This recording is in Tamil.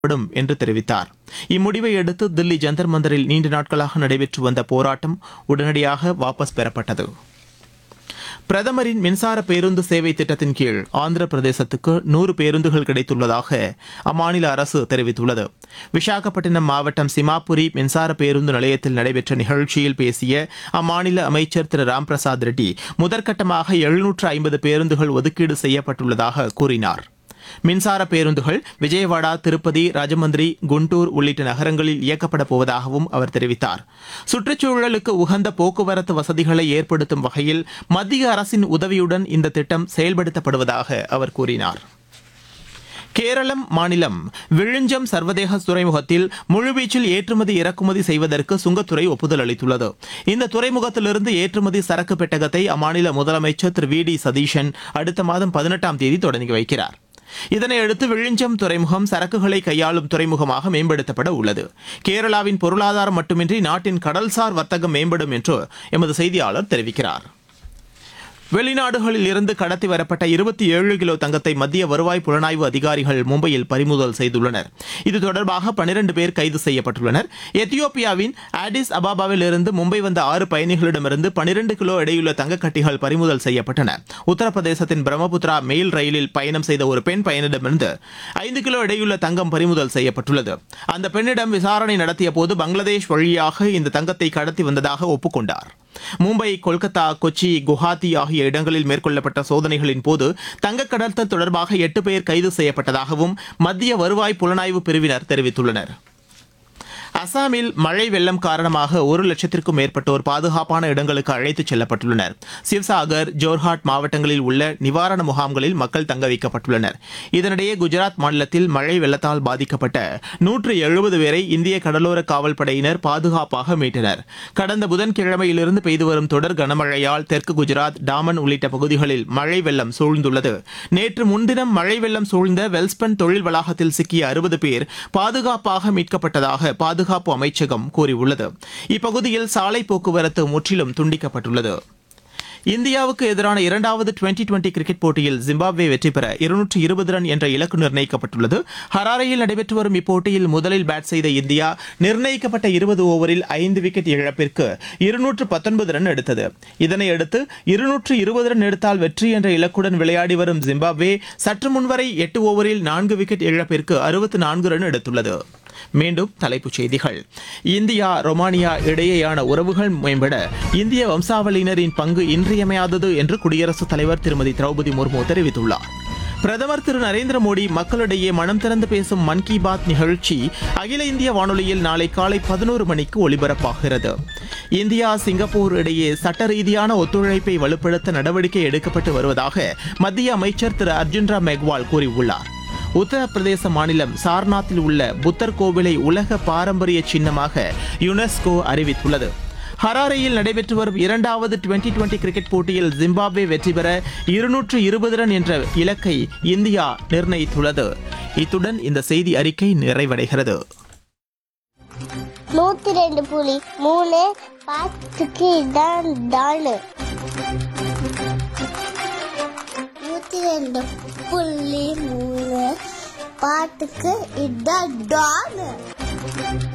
படும் என்று தெரிவித்தார் இம்முடிவை அடுத்து தில்லி ஜந்தர் மந்தரில் நீண்ட நாட்களாக நடைபெற்று வந்த போராட்டம் உடனடியாக வாபஸ் பெறப்பட்டது பிரதமரின் மின்சார பேருந்து சேவை திட்டத்தின் கீழ் ஆந்திர பிரதேசத்துக்கு நூறு பேருந்துகள் கிடைத்துள்ளதாக அம்மாநில அரசு தெரிவித்துள்ளது விசாகப்பட்டினம் மாவட்டம் சிமாபுரி மின்சார பேருந்து நிலையத்தில் நடைபெற்ற நிகழ்ச்சியில் பேசிய அம்மாநில அமைச்சர் திரு ராம்பிரசாத் ரெட்டி முதற்கட்டமாக எழுநூற்று ஐம்பது பேருந்துகள் ஒதுக்கீடு செய்யப்பட்டுள்ளதாக கூறினார் மின்சார பேருந்துகள் விஜயவாடா திருப்பதி ராஜமந்திரி குண்டூர் உள்ளிட்ட நகரங்களில் இயக்கப்பட போவதாகவும் அவர் தெரிவித்தார் சுற்றுச்சூழலுக்கு உகந்த போக்குவரத்து வசதிகளை ஏற்படுத்தும் வகையில் மத்திய அரசின் உதவியுடன் இந்த திட்டம் செயல்படுத்தப்படுவதாக அவர் கூறினார் கேரளம் மாநிலம் விழுஞ்சம் சர்வதேச துறைமுகத்தில் முழுவீச்சில் ஏற்றுமதி இறக்குமதி செய்வதற்கு சுங்கத்துறை ஒப்புதல் அளித்துள்ளது இந்த துறைமுகத்திலிருந்து ஏற்றுமதி சரக்கு பெட்டகத்தை அம்மாநில முதலமைச்சர் திரு வி டி சதீஷன் அடுத்த மாதம் பதினெட்டாம் தேதி தொடங்கி வைக்கிறார் இதனையடுத்து விழுஞ்சம் துறைமுகம் சரக்குகளை கையாளும் துறைமுகமாக மேம்படுத்தப்பட உள்ளது கேரளாவின் பொருளாதாரம் மட்டுமின்றி நாட்டின் கடல்சார் வர்த்தகம் மேம்படும் என்று எமது செய்தியாளர் தெரிவிக்கிறார் வெளிநாடுகளில் இருந்து கடத்தி வரப்பட்ட இருபத்தி ஏழு கிலோ தங்கத்தை மத்திய வருவாய் புலனாய்வு அதிகாரிகள் மும்பையில் பறிமுதல் செய்துள்ளனர் இது தொடர்பாக பனிரண்டு பேர் கைது செய்யப்பட்டுள்ளனர் எத்தியோப்பியாவின் ஆடிஸ் அபாபாவில் இருந்து மும்பை வந்த ஆறு பயணிகளிடமிருந்து பனிரெண்டு கிலோ எடையுள்ள தங்கக்கட்டிகள் பறிமுதல் செய்யப்பட்டன உத்தரப்பிரதேசத்தின் பிரம்மபுத்திரா மெயில் ரயிலில் பயணம் செய்த ஒரு பெண் பயணிடமிருந்து ஐந்து கிலோ எடையுள்ள தங்கம் பறிமுதல் செய்யப்பட்டுள்ளது அந்த பெண்ணிடம் விசாரணை நடத்திய போது பங்களாதேஷ் வழியாக இந்த தங்கத்தை கடத்தி வந்ததாக ஒப்புக்கொண்டார் மும்பை கொல்கத்தா கொச்சி குவஹாத்தி ஆகிய இடங்களில் மேற்கொள்ளப்பட்ட சோதனைகளின் போது தங்கக் கடத்தல் தொடர்பாக எட்டு பேர் கைது செய்யப்பட்டதாகவும் மத்திய வருவாய் புலனாய்வு பிரிவினர் தெரிவித்துள்ளனர் அசாமில் மழை வெள்ளம் காரணமாக ஒரு லட்சத்திற்கும் மேற்பட்டோர் பாதுகாப்பான இடங்களுக்கு அழைத்துச் செல்லப்பட்டுள்ளனர் சிவ்சாகர் ஜோர்ஹாட் மாவட்டங்களில் உள்ள நிவாரண முகாம்களில் மக்கள் தங்க வைக்கப்பட்டுள்ளனர் இதனிடையே குஜராத் மாநிலத்தில் மழை வெள்ளத்தால் பாதிக்கப்பட்ட நூற்று எழுபது பேரை இந்திய கடலோர காவல் படையினர் பாதுகாப்பாக மீட்டனர் கடந்த புதன்கிழமையிலிருந்து பெய்து வரும் தொடர் கனமழையால் தெற்கு குஜராத் டாமன் உள்ளிட்ட பகுதிகளில் மழை வெள்ளம் சூழ்ந்துள்ளது நேற்று முன்தினம் மழை வெள்ளம் சூழ்ந்த வெல்ஸ்பன் தொழில் வளாகத்தில் சிக்கிய அறுபது பேர் பாதுகாப்பாக மீட்கப்பட்டதாக பாதுகாப்பு அமைச்சகம் கூறியுள்ளது இப்பகுதியில் சாலை போக்குவரத்து முற்றிலும் துண்டிக்கப்பட்டுள்ளது இந்தியாவுக்கு எதிரான இரண்டாவது டுவெண்டி டுவெண்டி கிரிக்கெட் போட்டியில் ஜிம்பாப்வே வெற்றி பெற இருநூற்று இருபது ரன் என்ற இலக்கு நிர்ணயிக்கப்பட்டுள்ளது ஹராரையில் நடைபெற்று வரும் இப்போட்டியில் முதலில் பேட் செய்த இந்தியா நிர்ணயிக்கப்பட்ட இருபது ஓவரில் ஐந்து விக்கெட் இழப்பிற்கு இருநூற்று பத்தொன்பது ரன் எடுத்தது இதனையடுத்து இருநூற்று இருபது ரன் எடுத்தால் வெற்றி என்ற இலக்குடன் விளையாடி வரும் ஜிம்பாப்வே சற்று முன்வரை எட்டு ஓவரில் நான்கு விக்கெட் இழப்பிற்கு அறுபத்து நான்கு ரன் எடுத்துள்ளது மீண்டும் தலைப்புச் செய்திகள் இந்தியா ரொமானியா இடையேயான உறவுகள் மேம்பட இந்திய வம்சாவளியினரின் பங்கு இன்றியமையாதது என்று குடியரசுத் தலைவர் திருமதி திரௌபதி முர்மு தெரிவித்துள்ளார் பிரதமர் திரு நரேந்திர மோடி மக்களிடையே மனம் திறந்து பேசும் மன் கி பாத் நிகழ்ச்சி அகில இந்திய வானொலியில் நாளை காலை பதினோரு மணிக்கு ஒலிபரப்பாகிறது இந்தியா சிங்கப்பூர் இடையே சட்ட ரீதியான ஒத்துழைப்பை வலுப்படுத்த நடவடிக்கை எடுக்கப்பட்டு வருவதாக மத்திய அமைச்சர் திரு அர்ஜுன் ராம் மெக்வால் கூறியுள்ளார் உத்தரப்பிரதேச மாநிலம் சார்நாத்தில் உள்ள புத்தர் கோவிலை உலக பாரம்பரிய சின்னமாக யுனெஸ்கோ அறிவித்துள்ளது ஹராரையில் நடைபெற்று வரும் இரண்டாவது டுவெண்டி டுவெண்டி கிரிக்கெட் போட்டியில் ஜிம்பாப்வே வெற்றி பெற இருநூற்று இருபது ரன் என்ற இலக்கை இந்தியா நிர்ணயித்துள்ளது இத்துடன் இந்த செய்தி அறிக்கை நிறைவடைகிறது நூத்தி ரெண்டு புலி மூணு பாத்துக்கு இதான் டானு நூத்தி ரெண்டு புள்ளி மூணு பாட்டுக்கு இதான் டானு